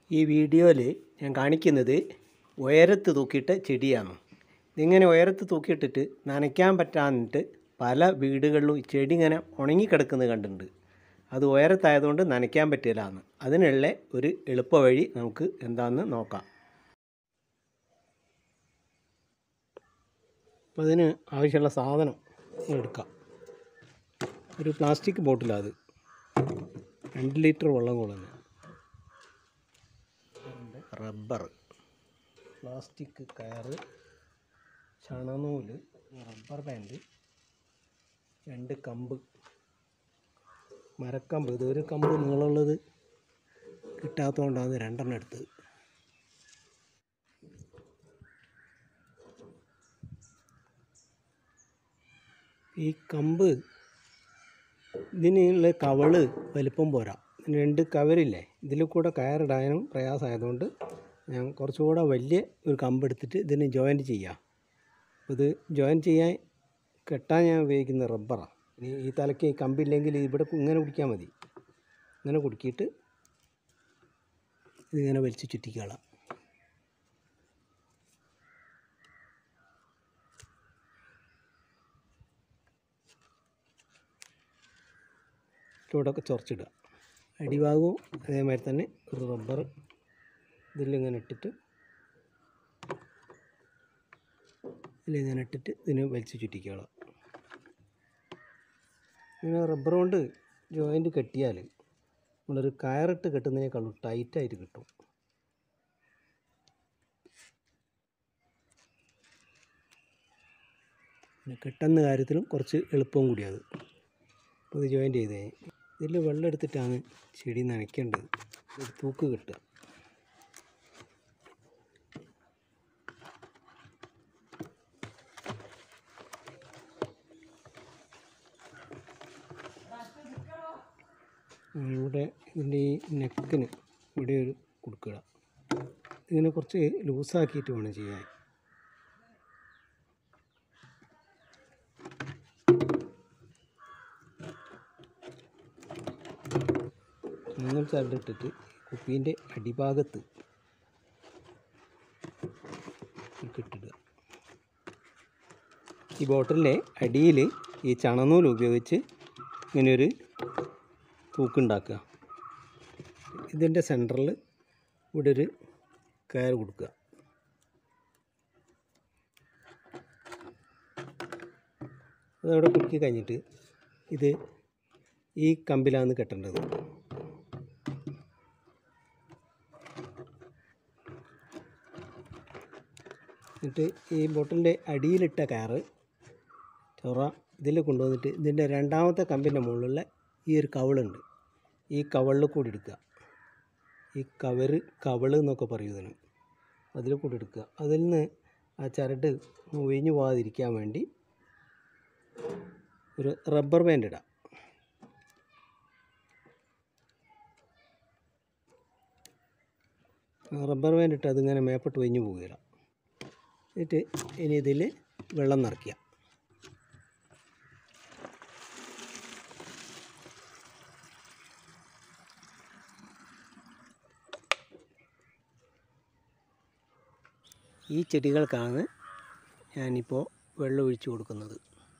ഈ വീഡിയോയിൽ ഞാൻ കാണിക്കുന്നത് ഉയരത്ത് തൂക്കിയിട്ട ചെടിയാണ് ഇതിങ്ങനെ ഉയരത്ത് തൂക്കിയിട്ടിട്ട് നനയ്ക്കാൻ പറ്റാഞ്ഞിട്ട് പല വീടുകളിലും ഈ ചെടി ഇങ്ങനെ ഉണങ്ങിക്കിടക്കുന്നത് കണ്ടിട്ടുണ്ട് അത് ഉയരത്തായതുകൊണ്ട് നനയ്ക്കാൻ പറ്റില്ലാന്ന് അതിനുള്ള ഒരു എളുപ്പ വഴി നമുക്ക് എന്താണെന്ന് നോക്കാം അപ്പോൾ അതിന് ആവശ്യമുള്ള സാധനം എടുക്കാം ഒരു പ്ലാസ്റ്റിക് ബോട്ടിലാണ് അത് രണ്ട് ലിറ്റർ വെള്ളം കൊള്ളുന്നത് റബ്ബർ പ്ലാസ്റ്റിക് കയറ് ചണനൂല് റബ്ബർ ബാൻഡ് രണ്ട് കമ്പ് മരക്കമ്പ് ഇതൊരു കമ്പ് നീളമുള്ളത് കിട്ടാത്തതുകൊണ്ടാണ് രണ്ടെണ്ണം എടുത്തത് ഈ കമ്പ് ഇതിനുള്ള കവള് വലിപ്പം പോരാ ഇതിന് രണ്ട് കവറില്ലേ ഇതിൽ കൂടെ കയറിടാനും പ്രയാസമായതുകൊണ്ട് ഞാൻ കുറച്ചുകൂടെ വലിയ ഒരു കമ്പ് എടുത്തിട്ട് ഇതിന് ജോയിൻറ്റ് ചെയ്യാം അപ്പോൾ ഇത് ജോയിൻ ചെയ്യാൻ കെട്ടാൻ ഞാൻ ഉപയോഗിക്കുന്ന റബ്ബറാണ് ഇനി ഈ തലയ്ക്ക് ഈ കമ്പില്ലെങ്കിൽ ഇവിടെ ഇങ്ങനെ കുടിക്കാൻ മതി ഇങ്ങനെ കുടുക്കിയിട്ട് ഇതിങ്ങനെ വലിച്ച് ചുറ്റിക്കളാം ചൂടൊക്കെ ചുരച്ചിടുക അടിഭാഗവും അതേമാതിരി തന്നെ ഒരു റബ്ബർ ഇതിലിങ്ങനെ ഇട്ടിട്ട് ഇതിലിങ്ങനെ ഇട്ടിട്ട് ഇതിന് വലിച്ച് ചുറ്റിക്കണം ഇങ്ങനെ റബ്ബർ കൊണ്ട് ജോയിൻറ്റ് കെട്ടിയാൽ നമ്മളൊരു കയറിട്ട് കെട്ടുന്നതിനേക്കാളും ടൈറ്റായിട്ട് കിട്ടും പിന്നെ കെട്ടുന്ന കാര്യത്തിലും കുറച്ച് എളുപ്പവും കൂടിയത് അപ്പോൾ ഇത് ജോയിൻറ്റ് ചെയ്തേ ഇതിൽ വെള്ളം എടുത്തിട്ടാണ് ചെടി നനയ്ക്കേണ്ടത് ഒരു തൂക്ക് കിട്ടുക ഇവിടെ ഇതിൻ്റെ ഈ നെക്കിന് ഇവിടെ ഒരു കൊടുക്കുക ഇതിനെ കുറച്ച് ലൂസാക്കിയിട്ട് വേണം ചെയ്യാൻ മൂന്നും ചരടിട്ടിട്ട് കുപ്പീൻ്റെ അടിഭാഗത്ത് ഇട്ടിടുക ഈ ബോട്ടിലിൻ്റെ അടിയിൽ ഈ ചണനൂല് ഉപയോഗിച്ച് ഇങ്ങനെയൊരു തൂക്കുണ്ടാക്കുക ഇതിൻ്റെ സെൻറ്ററിൽ ഇവിടെ ഒരു കയർ കൊടുക്കുക അതവിടെ കുടുക്കി കഴിഞ്ഞിട്ട് ഇത് ഈ കമ്പിലാണ് കെട്ടേണ്ടത് എന്നിട്ട് ഈ ബോട്ടിലിൻ്റെ അടിയിലിട്ട കയറ് ചൊറ ഇതിൽ കൊണ്ടുവന്നിട്ട് ഇതിൻ്റെ രണ്ടാമത്തെ കമ്പിൻ്റെ മുകളിലുള്ള ഈ ഒരു കവളുണ്ട് ഈ കവളിൽ കൂടി എടുക്കുക ഈ കവറ് കവള് എന്നൊക്കെ പറയും ഇതിന് അതിൽ കൂടി എടുക്കുക അതിൽ നിന്ന് ആ ചരട് ഒഴിഞ്ഞു പോകാതിരിക്കാൻ വേണ്ടി ഒരു റബ്ബർ ബാൻഡ് ഇടാം റബ്ബർ ബാൻഡ് ഇട്ട് അതിങ്ങനെ മേപ്പെട്ട് ഒഴിഞ്ഞു പോവുകയില്ല എന്നിട്ട് ഇനി ഇതിൽ വെള്ളം നിറയ്ക്കുക ഈ ചെടികൾക്കാണ് ഞാനിപ്പോൾ വെള്ളം ഒഴിച്ചു കൊടുക്കുന്നത്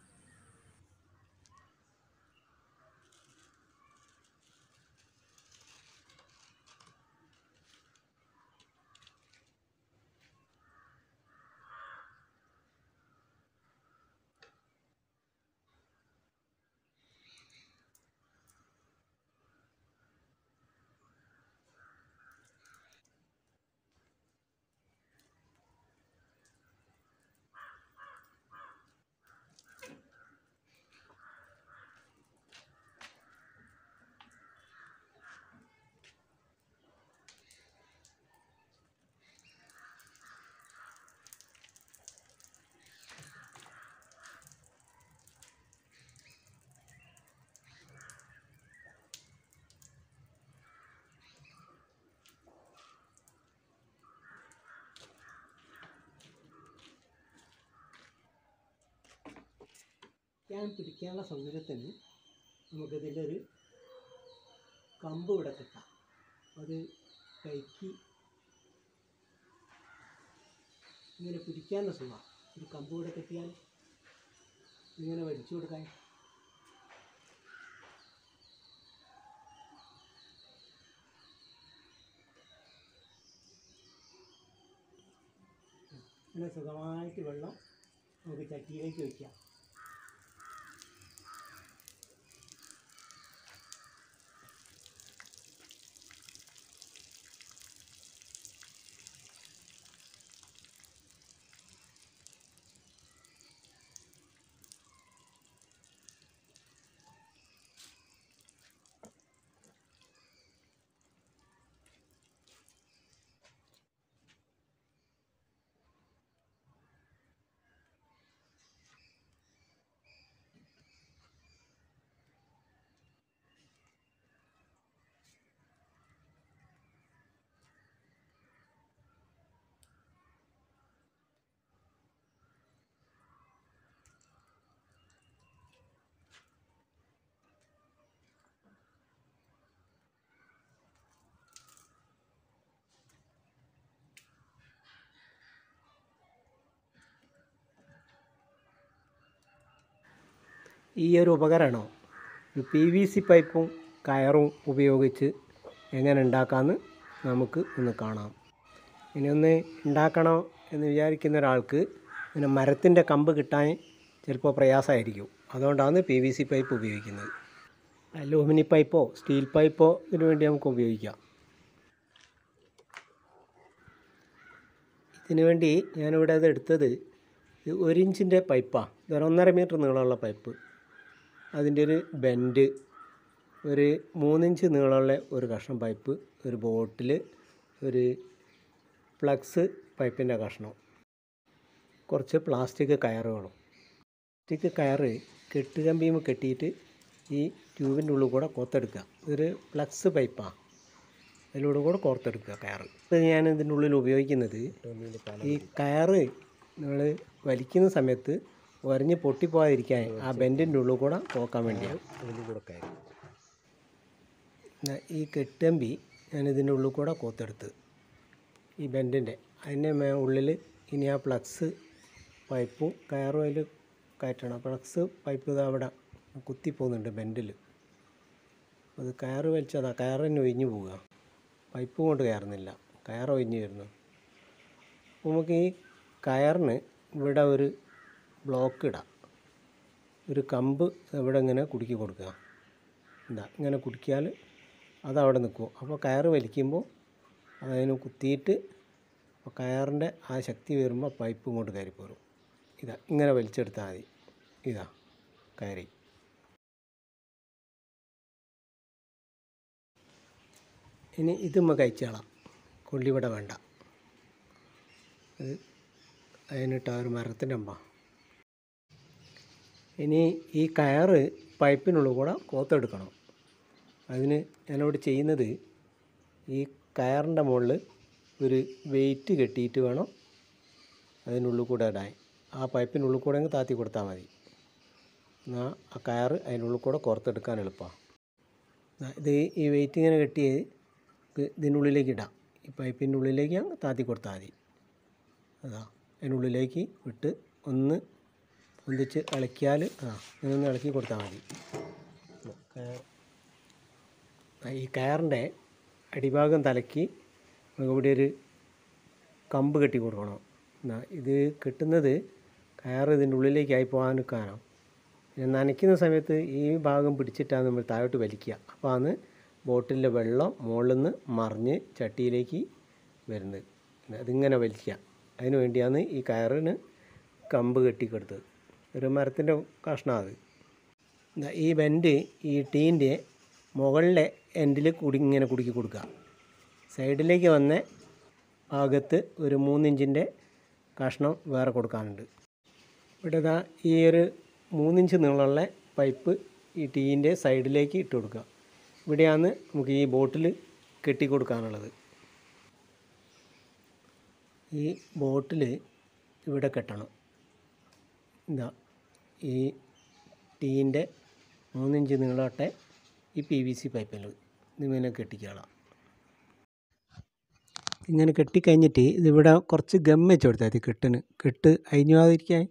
ഞാൻ പിടിക്കാനുള്ള സൗകര്യത്തിന് നമുക്കിതിൻ്റെ ഒരു കമ്പ് ഇവിടെ കിട്ടാം അത് കൈക്ക് ഇങ്ങനെ പിടിക്കാൻ സുഖമാണ് ഒരു കമ്പ് കൂടെ കെട്ടിയാൽ ഇങ്ങനെ വലിച്ചു കൊടുക്കാൻ ഇങ്ങനെ സുഖമായിട്ട് വെള്ളം നമുക്ക് ചട്ടിയിലേക്ക് വയ്ക്കാം ഈ ഒരു ഉപകരണം ഒരു പി വി സി പൈപ്പും കയറും ഉപയോഗിച്ച് എങ്ങനെ ഉണ്ടാക്കാമെന്ന് നമുക്ക് ഒന്ന് കാണാം ഇനി ഒന്ന് ഉണ്ടാക്കണോ എന്ന് വിചാരിക്കുന്ന ഒരാൾക്ക് പിന്നെ മരത്തിൻ്റെ കമ്പ് കിട്ടാൻ ചിലപ്പോൾ പ്രയാസമായിരിക്കും അതുകൊണ്ടാണ് പി വി സി പൈപ്പ് ഉപയോഗിക്കുന്നത് അലൂമിനി പൈപ്പോ സ്റ്റീൽ പൈപ്പോ ഇതിനു വേണ്ടി നമുക്ക് ഉപയോഗിക്കാം ഇതിനു വേണ്ടി ഞാനിവിടെ അത് എടുത്തത് ഇത് ഒരു ഇഞ്ചിൻ്റെ പൈപ്പാണ് ഇത് ഒന്നര മീറ്റർ നീളമുള്ള പൈപ്പ് അതിൻ്റെ ഒരു ബെൻഡ് ഒരു മൂന്നിഞ്ച് നീളമുള്ള ഒരു കഷ്ണം പൈപ്പ് ഒരു ബോട്ടിൽ ഒരു ഫ്ലക്സ് പൈപ്പിൻ്റെ കഷ്ണം കുറച്ച് പ്ലാസ്റ്റിക് കയറുകളും പ്ലാസ്റ്റിക് കയറ് കെട്ടുകമ്പിയും കെട്ടിയിട്ട് ഈ ട്യൂബിൻ്റെ ഉള്ളിൽ കൂടെ കോർത്തെടുക്കുക ഇതൊരു ഫ്ലക്സ് പൈപ്പാണ് അതിലൂടെ കൂടെ കോർത്തെടുക്കുക കയറ് ഇത് ഞാൻ ഇതിൻ്റെ ഉള്ളിൽ ഉപയോഗിക്കുന്നത് ഈ കയറ് നമ്മൾ വലിക്കുന്ന സമയത്ത് ഉരഞ്ഞ് പൊട്ടിപ്പോകാതിരിക്കാൻ ആ ബെൻഡിൻ്റെ ഉള്ളിൽ കൂടെ പോക്കാൻ വേണ്ടിയാണ് അതിൻ്റെ കൂടെ കയറി എന്നാ ഈ കെട്ടമ്പി ഞാൻ ഇതിൻ്റെ ഉള്ളിൽ കൂടെ കോത്തെടുത്ത് ഈ ബെൻഡിൻ്റെ അതിൻ്റെ മേ ഉള്ളിൽ ഇനി ആ പ്ലക്സ് പൈപ്പും കയറും അതിൽ കയറ്റണം പ്ലക്സ് പൈപ്പ് ഇതാ അവിടെ കുത്തിപ്പോകുന്നുണ്ട് ബെൻഡിൽ അത് കയറ് വലിച്ചതാ കയറ് തന്നെ ഒഴിഞ്ഞു പോവുക പൈപ്പ് കൊണ്ട് കയറുന്നില്ല കയറ് ഒഴിഞ്ഞു വരുന്നു അപ്പോൾ നമുക്ക് ഈ കയറിന് ഇവിടെ ഒരു ബ്ലോക്ക് ഇടാം ഒരു കമ്പ് ഇവിടെ ഇങ്ങനെ കുടുക്കി കൊടുക്കുക എന്താ ഇങ്ങനെ കുടിക്കിയാൽ അതവിടെ നിൽക്കും അപ്പോൾ കയറ് വലിക്കുമ്പോൾ അതതിന് കുത്തിയിട്ട് അപ്പോൾ കയറിൻ്റെ ആ ശക്തി വരുമ്പോൾ പൈപ്പ് ഇങ്ങോട്ട് കയറി പോരും ഇതാ ഇങ്ങനെ വലിച്ചെടുത്താൽ മതി ഇതാ കയറി ഇനി ഇത് നമുക്ക് അയച്ചാളാം കൊള്ളിവിടെ വേണ്ട അത് അതിനിട്ട ഒരു മരത്തിൻ്റെ അമ്പ ഇനി ഈ കയറ് പൈപ്പിനുള്ളിൽ കൂടെ കോത്തെടുക്കണം അതിന് ഞാനിവിടെ ചെയ്യുന്നത് ഈ കയറിൻ്റെ മുകളിൽ ഒരു വെയിറ്റ് കെട്ടിയിട്ട് വേണം അതിനുള്ളിൽ കൂടെ ഇടാൻ ആ പൈപ്പിനുള്ളിൽ കൂടെ അങ്ങ് താത്തി കൊടുത്താൽ മതി എന്നാൽ ആ കയറ് അതിനുള്ളിൽ കൂടെ കോർത്തെടുക്കാൻ എളുപ്പമാണ് ഇത് ഈ വെയിറ്റ് ഇങ്ങനെ കെട്ടി ഇത് ഇതിനുള്ളിലേക്ക് ഇടാം ഈ പൈപ്പിൻ്റെ ഉള്ളിലേക്ക് അങ്ങ് താത്തി കൊടുത്താൽ മതി അതാ അതിനുള്ളിലേക്ക് വിട്ട് ഒന്ന് ഒന്നിച്ച് ഇളക്കിയാൽ ആ ഇങ്ങനെ ഒന്ന് ഇളക്കി കൊടുത്താൽ മതി കയർ ഈ കയറിൻ്റെ അടിഭാഗം തലക്കി നമുക്ക് ഇവിടെ ഒരു കമ്പ് കെട്ടി കൊടുക്കണം എന്നാ ഇത് കെട്ടുന്നത് കയർ ഇതിൻ്റെ ഉള്ളിലേക്കായി പോകാൻ നിൽക്കാനോ പിന്നെ നനയ്ക്കുന്ന സമയത്ത് ഈ ഭാഗം പിടിച്ചിട്ടാണ് നമ്മൾ താഴോട്ട് വലിക്കുക അപ്പോൾ ആണ് ബോട്ടിലെ വെള്ളം മുകളിൽ നിന്ന് മറിഞ്ഞ് ചട്ടിയിലേക്ക് വരുന്നത് പിന്നെ അതിങ്ങനെ വലിക്കുക അതിന് വേണ്ടിയാണ് ഈ കയറിന് കമ്പ് കെട്ടിക്കെടുത്തത് ഒരു മരത്തിൻ്റെ കഷ്ണമാണ് അത് ദാ ഈ ബെൻഡ് ഈ ടീൻ്റെ മുകളിലെ എൻഡിൽ കുടി ഇങ്ങനെ കുടുക്കി കൊടുക്കുക സൈഡിലേക്ക് വന്ന ഭാഗത്ത് ഒരു മൂന്നിഞ്ചിൻ്റെ കഷ്ണം വേറെ കൊടുക്കാനുണ്ട് ഇവിടെ ദാ ഈ ഒരു മൂന്നിഞ്ച് നീളമുള്ള പൈപ്പ് ഈ ടീൻ്റെ സൈഡിലേക്ക് ഇട്ട് കൊടുക്കുക ഇവിടെയാണ് നമുക്ക് ഈ ബോട്ടിൽ കെട്ടി കൊടുക്കാനുള്ളത് ഈ ബോട്ടിൽ ഇവിടെ കെട്ടണം ഇതാ ഈ ടീൻ്റെ മൂന്നിഞ്ച് നീളട്ടെ ഈ പി വി സി പൈപ്പിൽ ഇതിങ്ങനെ കെട്ടിക്കാളാം ഇങ്ങനെ കെട്ടിക്കഴിഞ്ഞിട്ട് ഇതിവിടെ കുറച്ച് ഗം വെച്ച് കൊടുത്താൽ മതി കെട്ടിന് കെട്ട് അഴിഞ്ഞു പോകാതിരിക്കാൻ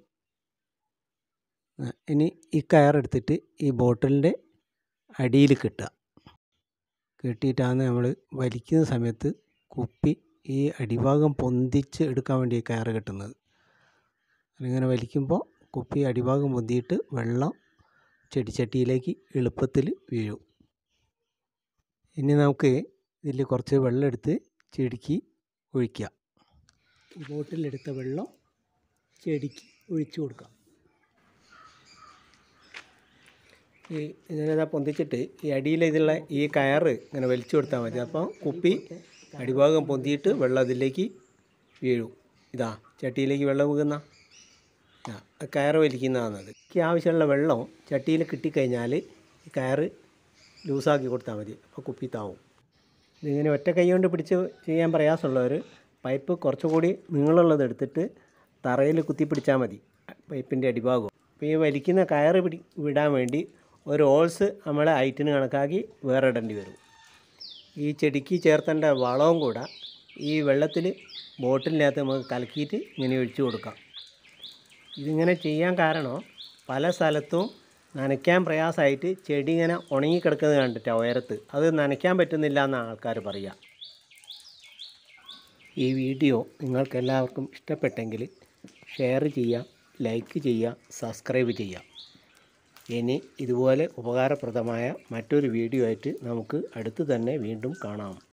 ആ, ഇനി ഈ കയറെടുത്തിട്ട് ഈ ബോട്ടിലിൻ്റെ അടിയിൽ കെട്ടുക കെട്ടിയിട്ടാണ് നമ്മൾ വലിക്കുന്ന സമയത്ത് കുപ്പി ഈ അടിഭാഗം പൊന്തിച്ച് എടുക്കാൻ വേണ്ടി ഈ കയറ് കെട്ടുന്നത് അങ്ങനെ വലിക്കുമ്പോൾ കുപ്പി അടിഭാഗം പൊന്തിയിട്ട് വെള്ളം ചെടിച്ചട്ടിയിലേക്ക് എളുപ്പത്തിൽ വീഴും ഇനി നമുക്ക് ഇതിൽ കുറച്ച് വെള്ളം എടുത്ത് ചെടിക്ക് ഒഴിക്കുക ഈ ബോട്ടിലെടുത്ത വെള്ളം ചെടിക്ക് ഒഴിച്ചു കൊടുക്കാം ഈ ഇങ്ങനെ ഇതാ പൊന്തിച്ചിട്ട് ഈ അടിയിൽ ഇതിലുള്ള ഈ കയറ് ഇങ്ങനെ വലിച്ചു കൊടുത്താൽ മതി അപ്പോൾ കുപ്പി അടിഭാഗം പൊന്തിയിട്ട് വെള്ളം അതിലേക്ക് വീഴും ഇതാ ചട്ടിയിലേക്ക് വെള്ളം വീകുന്ന ആ അത് കയറ് വലിക്കുന്നതാണത് എനിക്ക് ആവശ്യമുള്ള വെള്ളം ചട്ടിയിൽ കിട്ടിക്കഴിഞ്ഞാൽ ഈ കയറ് ലൂസാക്കി കൊടുത്താൽ മതി അപ്പോൾ കുപ്പി താവും ഇതിങ്ങനെ ഒറ്റ കൈ കൊണ്ട് പിടിച്ച് ചെയ്യാൻ പ്രയാസമുള്ളവർ പൈപ്പ് കുറച്ചുകൂടി നീളമുള്ളത് എടുത്തിട്ട് തറയിൽ കുത്തി പിടിച്ചാൽ മതി പൈപ്പിൻ്റെ അടിഭാഗം അപ്പോൾ ഈ വലിക്കുന്ന കയറ് പിടി വിടാൻ വേണ്ടി ഒരു ഓൾസ് നമ്മൾ ഹൈറ്റിന് കണക്കാക്കി വേറെ ഇടേണ്ടി വരും ഈ ചെടിക്ക് ചേർത്തേണ്ട വളവും കൂടെ ഈ വെള്ളത്തിൽ ബോട്ടിലിനകത്ത് നമുക്ക് കലക്കിയിട്ട് ഇങ്ങനെ ഒഴിച്ചു കൊടുക്കാം ഇതിങ്ങനെ ചെയ്യാൻ കാരണം പല സ്ഥലത്തും നനയ്ക്കാൻ പ്രയാസമായിട്ട് ചെടി ഇങ്ങനെ ഉണങ്ങിക്കിടക്കുന്നത് കണ്ടിട്ടാണ് ഉയരത്ത് അത് നനയ്ക്കാൻ പറ്റുന്നില്ല എന്നാണ് ആൾക്കാർ പറയുക ഈ വീഡിയോ നിങ്ങൾക്ക് എല്ലാവർക്കും ഇഷ്ടപ്പെട്ടെങ്കിൽ ഷെയർ ചെയ്യുക ലൈക്ക് ചെയ്യുക സബ്സ്ക്രൈബ് ചെയ്യുക ഇനി ഇതുപോലെ ഉപകാരപ്രദമായ മറ്റൊരു വീഡിയോ ആയിട്ട് നമുക്ക് അടുത്ത് തന്നെ വീണ്ടും കാണാം